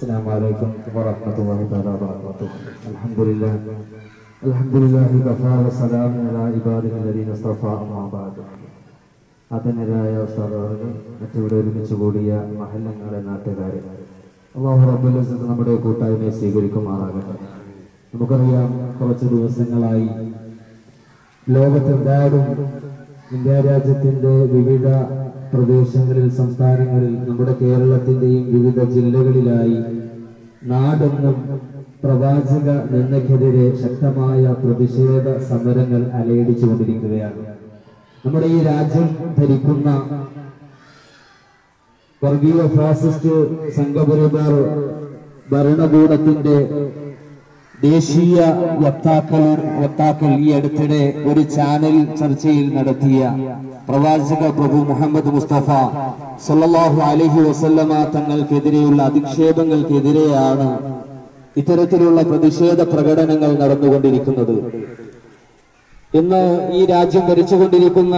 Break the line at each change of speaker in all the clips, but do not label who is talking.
السلام عليكم ورحمة الله تعالى وبركاته الحمد لله الحمد لله كفى وسلام على عباده الذين اصطفى أما بعد അതനരായ ഉസ്താദുകൾ മറ്റിവിടെ ഒരുമിച്ച് കൂടിയ മഹല്ലങ്ങളെ നാട്ടുകാരെ അള്ളാഹു റബ്ബുൽ ഇസ്സത്ത് നമ്മുടെ കൂട്ടായ്മയെ സ്വീകരിക്കുമാറാകട്ടെ നമുക്കറിയാം കുറച്ച് ദിവസങ്ങളായി ലോകത്തെമ്പാടും ഇന്ത്യ രാജ്യത്തിന്റെ വിവിധ പ്രദേശങ്ങളിൽ സംസ്ഥാനങ്ങളിൽ നമ്മുടെ കേരളത്തിന്റെയും വിവിധ ജില്ലകളിലായി നാടെന്നും പ്രവാചക നിന്നക്കെതിരെ ശക്തമായ പ്രതിഷേധ സമരങ്ങൾ അലയടിച്ചുകൊണ്ടിരിക്കുകയാണ് നമ്മുടെ ഈ രാജ്യം ഭരിക്കുന്ന വർഗീയ ഫാസിസ്റ്റ് സംഘപരിവാർ ഭരണകൂടത്തിന്റെ ദേശീയ വക്താക്കൾ വക്താക്കൾ ഈ അടുത്തിടെ ഒരു ചാനൽ ചർച്ചയിൽ നടത്തിയ പ്രവാചക പ്രഭു മുഹമ്മദ് മുസ്തഫ സല്ലല്ലാഹു അലൈഹി വസല്ലമ തങ്ങൾക്കെതിരെയുള്ള അധിക്ഷേപങ്ങൾക്കെതിരെയാണ് ഇത്തരത്തിലുള്ള പ്രതിഷേധ പ്രകടനങ്ങൾ നടന്നുകൊണ്ടിരിക്കുന്നത് ഇന്ന് ഈ രാജ്യം ഭരിച്ചുകൊണ്ടിരിക്കുന്ന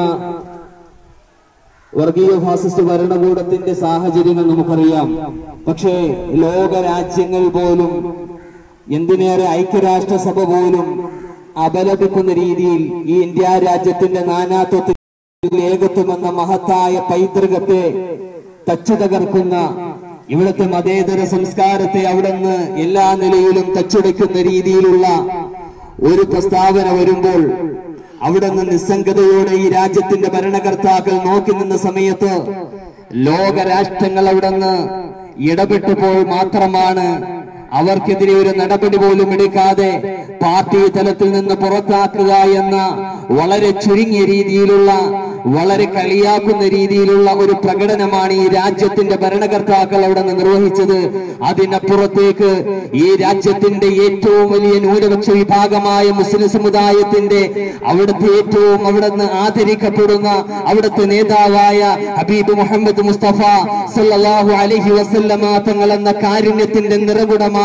വർഗീയ ഫാസിസ്റ്റ് ഭരണകൂടത്തിന്റെ സാഹചര്യങ്ങൾ നമുക്കറിയാം പക്ഷേ ലോക രാജ്യങ്ങൾ പോലും എന്തിനേറെ ഐക്യരാഷ്ട്രസഭ പോലും അപലപിക്കുന്ന രീതിയിൽ ഈ ഇന്ത്യ രാജ്യത്തിന്റെ നാനാത്വത്തിൽ ഏകത്വം എന്ന മഹത്തായ പൈതൃകത്തെ തച്ചു തകർക്കുന്ന ഇവിടുത്തെ മതേതര സംസ്കാരത്തെ അവിടുന്ന് എല്ലാ നിലയിലും തച്ചുടയ്ക്കുന്ന രീതിയിലുള്ള ഒരു പ്രസ്താവന വരുമ്പോൾ അവിടുന്ന് നിസ്സംഗതയോടെ ഈ രാജ്യത്തിന്റെ ഭരണകർത്താക്കൾ നോക്കി നിന്ന സമയത്ത് ലോകരാഷ്ട്രങ്ങൾ അവിടുന്ന് ഇടപെട്ടപ്പോൾ മാത്രമാണ് അവർക്കെതിരെ ഒരു നടപടി പോലും എടുക്കാതെ പാർട്ടി തലത്തിൽ നിന്ന് പുറത്താക്കുക എന്ന വളരെ ചുരുങ്ങിയ രീതിയിലുള്ള വളരെ കളിയാക്കുന്ന രീതിയിലുള്ള ഒരു പ്രകടനമാണ് ഈ രാജ്യത്തിന്റെ ഭരണകർത്താക്കൾ അവിടെ നിന്ന് നിർവഹിച്ചത് അതിനപ്പുറത്തേക്ക് ഈ രാജ്യത്തിന്റെ ഏറ്റവും വലിയ ന്യൂനപക്ഷ വിഭാഗമായ മുസ്ലിം സമുദായത്തിന്റെ അവിടുത്തെ ഏറ്റവും അവിടുന്ന് ആദരിക്കപ്പെടുന്ന അവിടുത്തെ നേതാവായ ഹബീബ് മുഹമ്മദ് മുസ്തഫ സല്ലല്ലാഹു അലൈഹി വസല്ലമ തങ്ങൾ എന്ന കാരുണ്യത്തിന്റെ നിറകുടമായ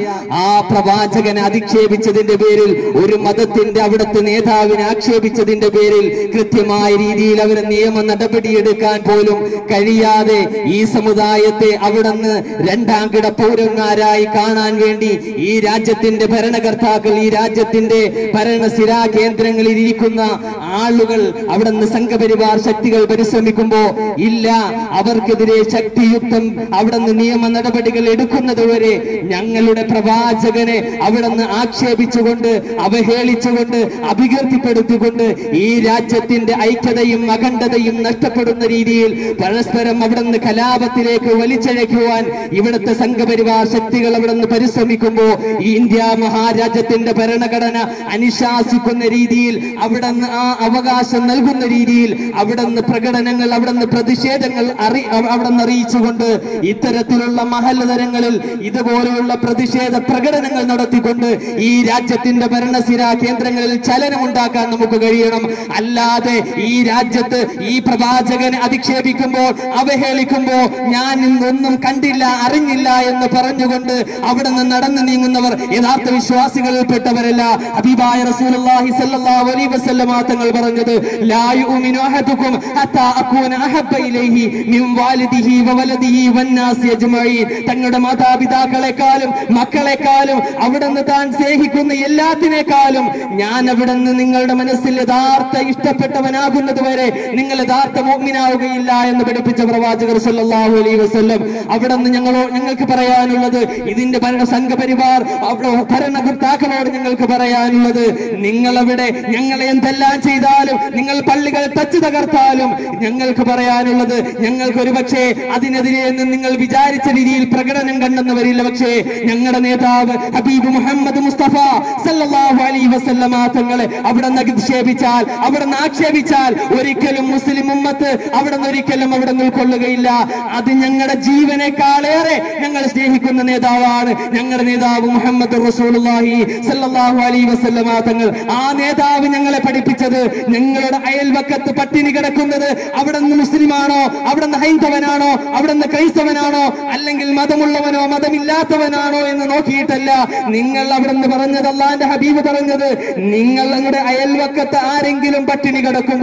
ആ പ്രവാചകനെ അധിക്ഷേപിച്ചതിന്റെ പേരിൽ ഒരു മതത്തിന്റെ അവിടുത്തെ നേതാവിനെ ആക്ഷേപിച്ചതിന്റെ പേരിൽ കൃത്യമായ രീതിയിൽ അവരെ നിയമ നടപടിയെടുക്കാൻ പോലും കഴിയാതെ ഈ സമുദായത്തെ അവിടുന്ന് രണ്ടാം കിട പൗരന്മാരായി കാണാൻ വേണ്ടി ഈ രാജ്യത്തിന്റെ ഭരണകർത്താക്കൾ ഈ രാജ്യത്തിന്റെ ഭരണസിരാ കേന്ദ്രങ്ങളിൽ ഇരിക്കുന്ന ആളുകൾ അവിടുന്ന് സംഘപരിവാർ ശക്തികൾ പരിശ്രമിക്കുമ്പോ ഇല്ല അവർക്കെതിരെ ശക്തിയുക്തം അവിടുന്ന് നിയമ നടപടികൾ എടുക്കുന്നതുവരെ ഞങ്ങളുടെ പ്രവാചകനെ അവിടുന്ന് ആക്ഷേപിച്ചുകൊണ്ട് അവഹേളിച്ചുകൊണ്ട് അഭികീർത്തിപ്പെടുത്തിക്കൊണ്ട് ഈ രാജ്യത്തിന്റെ ഐക്യതയും അഖണ്ഡതയും നഷ്ടപ്പെടുന്ന രീതിയിൽ പരസ്പരം അവിടുന്ന് കലാപത്തിലേക്ക് വലിച്ചഴയ്ക്കുവാൻ ഇവിടുത്തെ സംഘപരിവാർ ശക്തികൾ അവിടുന്ന് പരിശ്രമിക്കുമ്പോ ഈ ഇന്ത്യ മഹാരാജ്യത്തിന്റെ ഭരണഘടന അനുശാസിക്കുന്ന രീതിയിൽ അവിടുന്ന് ആ അവകാശം നൽകുന്ന രീതിയിൽ അവിടുന്ന് പ്രകടനങ്ങൾ അവിടുന്ന് പ്രതിഷേധങ്ങൾ അറി അവിടുന്ന് അറിയിച്ചുകൊണ്ട് ഇത്തരത്തിലുള്ള മഹല്ലതരങ്ങളിൽ ഇതുപോലെയുള്ള പ്രതിഷേധ പ്രകടനങ്ങൾ നടത്തിക്കൊണ്ട് ഈ രാജ്യത്തിന്റെ ഭരണസിരാ കേന്ദ്രങ്ങളിൽ ചലനമുണ്ടാക്കാൻ നമുക്ക് കഴിയണം അല്ലാതെ ഈ രാജ്യത്ത് ഈ പ്രവാചകനെ അധിക്ഷേപിക്കുമ്പോൾ അവഹേളിക്കുമ്പോൾ ഞാൻ ഇന്നൊന്നും കണ്ടില്ല അറിഞ്ഞില്ല എന്ന് പറഞ്ഞുകൊണ്ട് അവിടെ നിന്ന് നടന്നു നീങ്ങുന്നവർ യഥാർത്ഥ വിശ്വാസികളിൽപ്പെട്ടവരല്ല ഹബീബായ റസൂലുള്ളാഹി സ്വല്ലല്ലാഹു അലൈഹി വസല്ലമ തങ്ങൾ പറഞ്ഞത് ലാ യുമിനു അഹദുക്കും ഹത്താ അകൂന അഹബ്ബ ഇലൈഹി മിൻ വാലിദിഹി വവലദിഹി വന്നാസി അജ്മഈൻ തങ്ങളുടെ മാതാപിതാക്കളെക്കാളും മക്കളെക്കാളും അവിടുന്ന് താൻ സ്നേഹിക്കുന്ന എല്ലാത്തിനേക്കാളും ഞാൻ അവിടുന്ന് നിങ്ങളുടെ മനസ്സിൽ യഥാർത്ഥ ഇഷ്ടപ്പെട്ടവനാകുന്നത് വരെ നിങ്ങൾ യഥാർത്ഥ മോഗ്മിനാവുകയില്ല എന്ന് പഠിപ്പിച്ച പ്രവാചകർ സല്ലല്ലാഹു അലൈഹി വസല്ലം അവിടുന്ന് ഞങ്ങളോ ഞങ്ങൾക്ക് പറയാനുള്ളത് ഇതിന്റെ ഭരണ സംഘപരിവാർ അവിടെ ഭരണകർത്താക്കളോട് ഞങ്ങൾക്ക് പറയാനുള്ളത് നിങ്ങൾ അവിടെ ഞങ്ങളെ എന്തെല്ലാം ചെയ്താലും നിങ്ങൾ പള്ളികൾ തച്ചു തകർത്താലും ഞങ്ങൾക്ക് പറയാനുള്ളത് ഞങ്ങൾക്ക് ഒരു പക്ഷേ അതിനെതിരെ നിന്ന് നിങ്ങൾ വിചാരിച്ച രീതിയിൽ പ്രകടനം കണ്ടെന്ന് വരില്ല പക്ഷേ ഞങ്ങളുടെ നേതാവ് ഹബീബ് മുഹമ്മദ് മുസ്തഫ സല്ലല്ലാഹു അലൈഹി വസല്ലമ തങ്ങളെ അവിടെ നിന്ന് അധിക്ഷേപിച്ചാൽ അവിടെ നിന്ന് ആക്ഷേപിച്ചാൽ ഒരിക്കലും മുസ്ലിം ഉമ്മത്ത് അവിടെ നിന്ന് ഒരിക്കലും അവിടെ നിന്ന് ഉൾക്കൊള്ളുകയില്ല അത് ഞങ്ങളുടെ ജീവനേക്കാളേറെ ഞങ്ങൾ സ്നേഹിക്കുന്ന നേതാവാണ് ഞങ്ങളുടെ നേതാവ് മുഹമ്മദ് റസൂലുള്ളാഹി സല്ലല്ലാഹു അലൈഹി വസല്ലമ തങ്ങൾ ആ നേതാവ് ഞങ്ങളെ പഠിപ്പിച്ചത് ഞങ്ങളുടെ അയൽവക്കത്ത് പട്ടിണി കിടക്കുന്നത് അവിടെ നിന്ന് മുസ്ലിമാണോ അവിടെ നിന്ന് ഹൈന്ദവനാണോ അവിടെ നിന്ന് ക്രൈസ്തവനാണോ അല്ലെങ്കിൽ മതമുള്ളവനോ മതമില്ലാത്തവനാണോ എന്ന് നോക്കിയിട്ടല്ല നിങ്ങൾ അവിടെ നിന്ന് പറഞ്ഞത് അള്ളാന്റെ ഹബീബ് പറഞ്ഞത് നിങ്ങൾ നിങ്ങളുടെ അയൽവക്കത്ത് ആരെങ്കിലും പട്ടിണി കിടക്കുമ്പോ അത്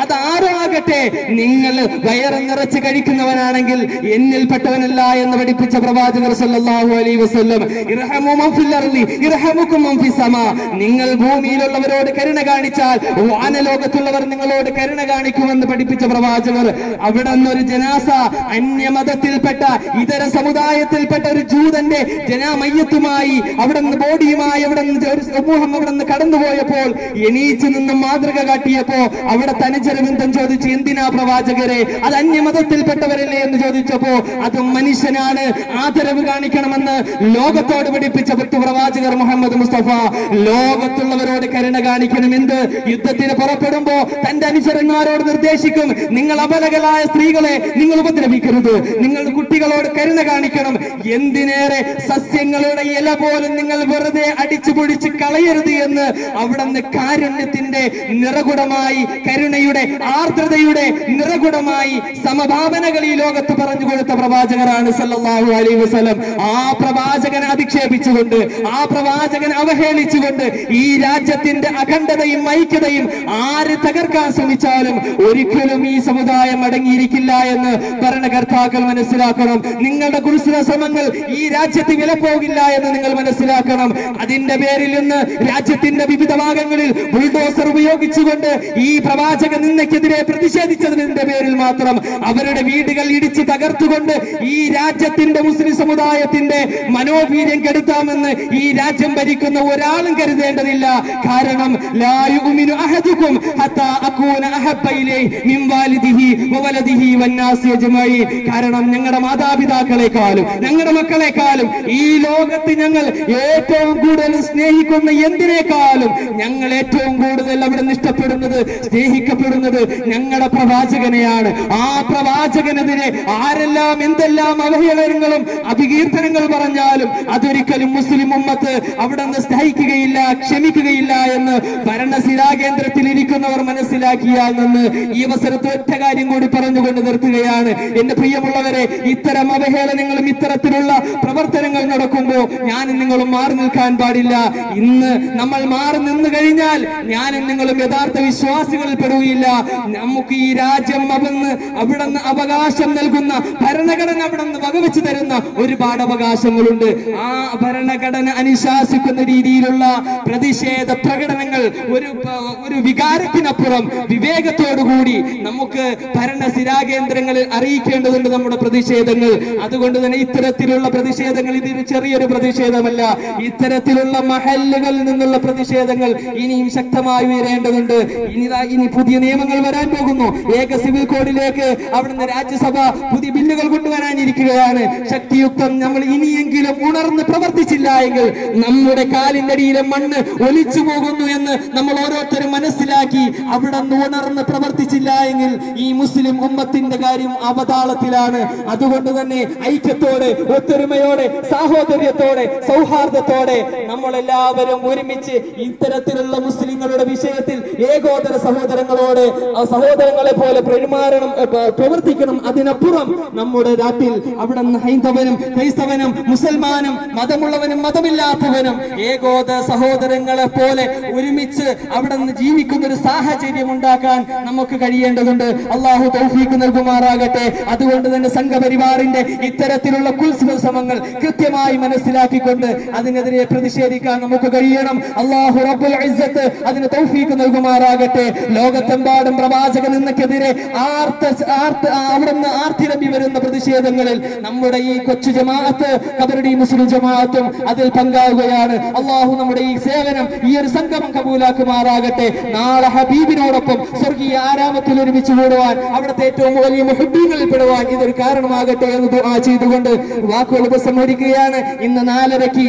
അതാരോ ആകട്ടെ നിങ്ങൾ വയറ് നിറച്ച് കഴിക്കുന്നവനാണെങ്കിൽ എന്നിൽപ്പെട്ടവനല്ല എന്ന് പഠിപ്പിച്ച പ്രവാചകർ സല്ലല്ലാഹു അലൈഹി വസല്ലം ഇർഹമു മൻ ഫിൽ അർളി ഇർഹമുക്കും മൻ ഫിസ് സമാ നിങ്ങൾ ഭൂമിയിലുള്ളവരോട് കരുണ കാണിച്ചാൽ വാനലോകത്തുള്ളവർ നിങ്ങളോട് കരുണ കാണിക്കുമെന്ന് പഠിപ്പിച്ച പ്രവാചകർ അവിടെ നിന്നൊരു ജനാസ അന്യമതത്തിൽപ്പെട്ട ഇതര സമുദായത്തിൽപ്പെട്ട ഒരു ജൂതന്റെ ജനാമയ്യത്തുമായി അവിടെ നിന്ന് ബോഡിയുമായി അവിടെ നിന്ന് ഒരു സമൂഹം അവിടെ നിന്ന് കടന്നുപോയപ്പോൾ എണീച്ചു നിന്ന് മാതൃക കാട്ടിയപ്പോ അവിടെ തനിച്ചരവിന്ദം ചോദിച്ചു എന്തിനാ പ്രവാചകരെ അത് അന്യമതത്തിൽപ്പെട്ടവരല്ലേ എന്ന് ചോദിച്ചപ്പോ അത് മനുഷ്യനാണ് ആദരവ് കാണിക്കണമെന്ന് ലോകത്തോട് പഠിപ്പിച്ച പത്ത് പ്രവാചകർ മുഹമ്മദ് മുസ്തഫ ലോകത്തുള്ളവരോട് കരുണ കാണിക്കണം എന്ത് യുദ്ധത്തിന് പുറപ്പെടുമ്പോ തന്റെ അനുചരന്മാരോട് നിർദ്ദേശിക്കും നിങ്ങൾ അബലകളായ സ്ത്രീകളെ നിങ്ങൾ ഉപദ്രവിക്കരുത് നിങ്ങൾ കുട്ടികളോട് കരുണ കാണിക്കണം എന്തിനേറെ സസ്യങ്ങളുടെ ഇല പോലും നിങ്ങൾ വെറുതെ അടിച്ചു പൊടിച്ച് കളയരുത് എന്ന് അവിടുന്ന് കാരുണ്യത്തിന്റെ നിറകുടമായി കരുണയുടെ ആർദ്രതയുടെ നിറകുടമായി സമഭാവനകൾ ഈ ലോകത്ത് പറഞ്ഞു കൊടുത്ത പ്രവാചകരാണ് സല്ലല്ലാഹു അലൈഹി വസല്ലം ആ പ്രവാചകനെ അധിക്ഷേപിച്ചുകൊണ്ട് ആ പ്രവാചകനെ അവഹേളിച്ചുകൊണ്ട് ഈ രാജ്യത്തിന്റെ അഖണ്ഡതയും ഐക്യതയും ആര് തകർക്കാൻ ശ്രമിച്ചാലും ഒരിക്കലും ഈ സമുദായം അടങ്ങിയിരിക്കില്ല എന്ന് ഭരണകർത്താക്കൾ മനസ്സിലാക്കണം നിങ്ങളുടെ കുറിച്ചുള്ള ശ്രമങ്ങൾ ഈ രാജ്യത്ത് വിലപ്പോകില്ല എന്ന് നിങ്ങൾ മനസ്സിലാക്കണം അതിന്റെ പേരിൽ നിന്ന് രാജ്യത്തിന്റെ വിവിധ ഭാഗങ്ങളിൽ ബുൾഡോസർ ഉപയോഗിച്ചുകൊണ്ട് ഈ പ്രവാചക നിന്നയ്ക്കെതിരെ പ്രതിഷേധിച്ചതിന്റെ പേരിൽ മാത്രം അവരുടെ വീടുകൾ ഇടിച്ചു തകർത്തുകൊണ്ട് ഈ രാജ്യത്തിന്റെ മുസ്ലിം സമുദായത്തിന്റെ മനോവീര്യം കെടുത്താമെന്ന് ഈ രാജ്യം ഭരിക്കുന്ന ഒരാളും കരുതേണ്ടതില്ല കാരണം ലാ യുഅ്മിനു അഹദുക്കും ഹത്താ അകൂന അഹബ്ബ ഇലൈഹി മിൻ വാലിദിഹി വവലദിഹി വന്നാസി അജ്മഈൻ കാരണം ഞങ്ങളുടെ മാതാപിതാക്കളെക്കാളും ഞങ്ങളുടെ മക്കളെക്കാളും ഈ ലോകത്ത് ഞങ്ങൾ ഏറ്റവും കൂടുതൽ സ്നേഹിക്കുന്ന എന്തിനേക്കാളും ഞങ്ങൾ ഏറ്റവും കൂടുതൽ അവിടെ നിന്ന് ഇഷ്ടപ്പെടുന്നത് സ്നേഹിക്കപ്പെടുന്നത് ഞങ്ങളുടെ പ്രവാചകനെയാണ് ആ പ്രവാചകനെതിരെ ആരെല്ലാം എന്തെല്ലാം അവഹേളനങ്ങളും അഭികീർത്തനങ്ങൾ പറഞ്ഞാലും അതൊരിക്കലും മുസ്ലിം ഉമ്മത്ത് അവിടെ നിന്ന് സ്നേഹിക്കുകയില്ല ക്ഷമിക്കുകയില്ല എന്ന് ഭരണശിലാകേന്ദ്രത്തിൽ ഇരിക്കുന്നവർ മനസ്സിലാക്കിയാൽ നിന്ന് ഈ അവസരത്തിൽ ഒറ്റ കാര്യം കൂടി പറഞ്ഞുകൊണ്ട് നിർത്തുകയാണ് എന്റെ പ്രിയമുള്ളവരെ ഇത്തരം അവഹേളനങ്ങളും ഇത്തരത്തിലുള്ള പ്രവർത്തനങ്ങൾ നടക്കുമ്പോൾ ഞാനും നിങ്ങളും മാറി നിൽക്കാൻ പാടില്ല ഇന്ന് നമ്മൾ മാറി നിന്ന് കഴിഞ്ഞാൽ ഞാനും നിങ്ങളും യഥാർത്ഥ വിശ്വാസികളിൽ പെടുകയില്ല നമുക്ക് ഈ രാജ്യം അവിടുന്ന് അവിടുന്ന് അവകാശം നൽകുന്ന ഭരണഘടന അവിടുന്ന് വകവെച്ച് തരുന്ന ഒരുപാട് അവകാശങ്ങളുണ്ട് ആ ഭരണഘടന അനുശാസിക്കുന്ന രീതിയിലുള്ള പ്രതിഷേധ പ്രകടനങ്ങൾ ഒരു പ- ഒരു വികാരത്തിനപ്പുറം വിവേകത്തോടുകൂടി നമുക്ക് ഭരണസിരാകേന്ദ്രങ്ങളിൽ അറിയിക്കേണ്ടതുണ്ട് നമ്മുടെ പ്രതിഷേധങ്ങൾ അതുകൊണ്ട് തന്നെ ഇത്തരത്തിലുള്ള പ്രതിഷേധങ്ങൾ ഇതൊരു ചെറിയൊരു പ്രതിഷേധമല്ല ഇത്തരത്തിലുള്ള മഹല്ലുകളിൽ നിന്നുള്ള പ്രതിഷേധങ്ങൾ ഇനിയും ശക്തമായി ഉയരേണ്ടതുണ്ട് ഇനി ദാ ഇനി പുതിയ നിയമങ്ങൾ വരാൻ പോകുന്നു ഏക സിവിൽ കോഡിലേക്ക് അവിടുന്ന് രാജ്യസഭ പുതിയ ബില്ലുകൾ കൊണ്ടുവരാനിരിക്കുകയാണ് ശക്തിയുക്തം നമ്മൾ ഇനിയെങ്കിലും ഉണർന്ന് പ്രവർത്തിച്ചില്ല എങ്കിൽ നമ്മുടെ കാലിന്റെ അടിയിലെ മണ്ണ് ഒലിച്ചു പോകുന്നു എന്ന് നമ്മൾ ഓരോരുത്തരും മനസ്സിലാക്കി അവിടെ നിന്ന് ഉണർന്ന് പ്രവർത്തിച്ചില്ല എങ്കിൽ ഈ മുസ്ലിം ഉമ്മത്തിന്റെ കാര്യം അവതാളത്തിലാണ് അതുകൊണ്ട് തന്നെ ഐക്യത്തോടെ ഒത്തൊരുമയോടെ സാഹോദര്യത്തോടെ സൗഹാർദ്ദത്തോടെ നമ്മളെല്ലാവരും ഒരുമിച്ച് ഇത്തരത്തിലുള്ള മുസ്ലിങ്ങളുടെ വിഷയത്തിൽ ഏകോദര സഹോദരങ്ങളോട് ആ സഹോദരങ്ങളെ പോലെ പെരുമാറണം ഏ, പ- പ്രവർത്തിക്കണം അതിനപ്പുറം നമ്മുടെ നാട്ടിൽ അവിടെ നിന്ന് ഹൈന്ദവനും ക്രൈസ്തവനും മുസൽമാനും മതമുള്ളവനും മതമില്ലാത്തവനും ഏകോദര സഹോദരങ്ങളെ പോലെ ഒരുമിച്ച് അവിടെ നിന്ന് ജീവിക്കുന്ന ഒരു സാഹചര്യം ഉണ്ടാക്കാൻ നമുക്ക് കഴിയേണ്ടതുണ്ട് അള്ളാഹു തൗഫീക്ക് നൽകുമാറാകട്ടെ അതുകൊണ്ട് തന്നെ സംഘപരിവാറിന്റെ ഇത്തരത്തിലുള്ള കുൽസിത ശ്രമങ്ങൾ കൃത്യമായി മനസ്സിലാക്കിക്കൊണ്ട് അതിനെതിരെ പ്രതിഷേധിക്കാൻ നമുക്ക് കഴിയണം അള്ളാഹു റബ്ബുൽ ഇസ്സത്ത് അതിന് തൗഫീക്ക് നൽകുമാറാകട്ടെ ലോകത്തെമ്പാടും പ്രവാചക നിന്നക്കെതിരെ ആർത്ത ആർത്ത അവിടെ നിന്ന് ആർത്തിരമ്പി വരുന്ന പ്രതിഷേധങ്ങളിൽ നമ്മുടെ ഈ കൊച്ചു ജമാഅത്ത് കബറടി മുസ്ലിം ജമാഅത്തും അതിൽ പങ്കാവുകയാണ് അള്ളാഹു നമ്മുടെ ഈ സേവനം ഈ ഒരു സംഗമം കബൂലാക്കുമാറാകട്ടെ നാളെ ഹബീബിനോടൊപ്പം സ്വർഗീയ ആരാമത്തിൽ ഒരുമിച്ച് കൂടുവാൻ അവിടുത്തെ ഏറ്റവും വലിയ മുഹബീങ്ങളിൽ പെടുവാൻ ഇതൊരു കാരണമാകട്ടെ എന്ന് ദുആ ചെയ്തുകൊണ്ട് വാക്കുകൾ ഉപസംഹരിക്കുകയാണ് ഇന്ന് നാലരയ്ക്ക്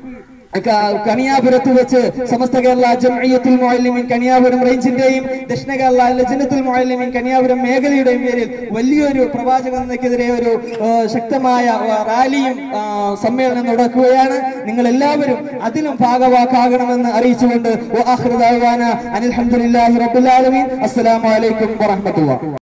ക- കണിയാപുരത്ത് വെച്ച് സമസ്ത കേരള ജംഇയ്യത്തുൽ മുഅല്ലിമീൻ കണിയാപുരം റേഞ്ചിന്റെയും ദക്ഷിണ കേരള ലജനത്തുൽ മുഅല്ലിമീൻ കണിയാപുരം മേഖലയുടെയും പേരിൽ വലിയൊരു പ്രവാചകനെതിരെ ഒരു ആ, ശക്തമായ ആ, റാലിയും ആ, സമ്മേളനം നടക്കുകയാണ് നിങ്ങൾ എല്ലാവരും അതിലും ഭാഗവാക്കാകണമെന്ന് അറിയിച്ചുകൊണ്ട് വ ആഖിറു ദഅവാന അനിൽ ഹംദുലില്ലാഹി റബ്ബിൽ ആലമീൻ അസ്സലാമു അലൈക്കും വറഹ്മത്തുള്ളാഹി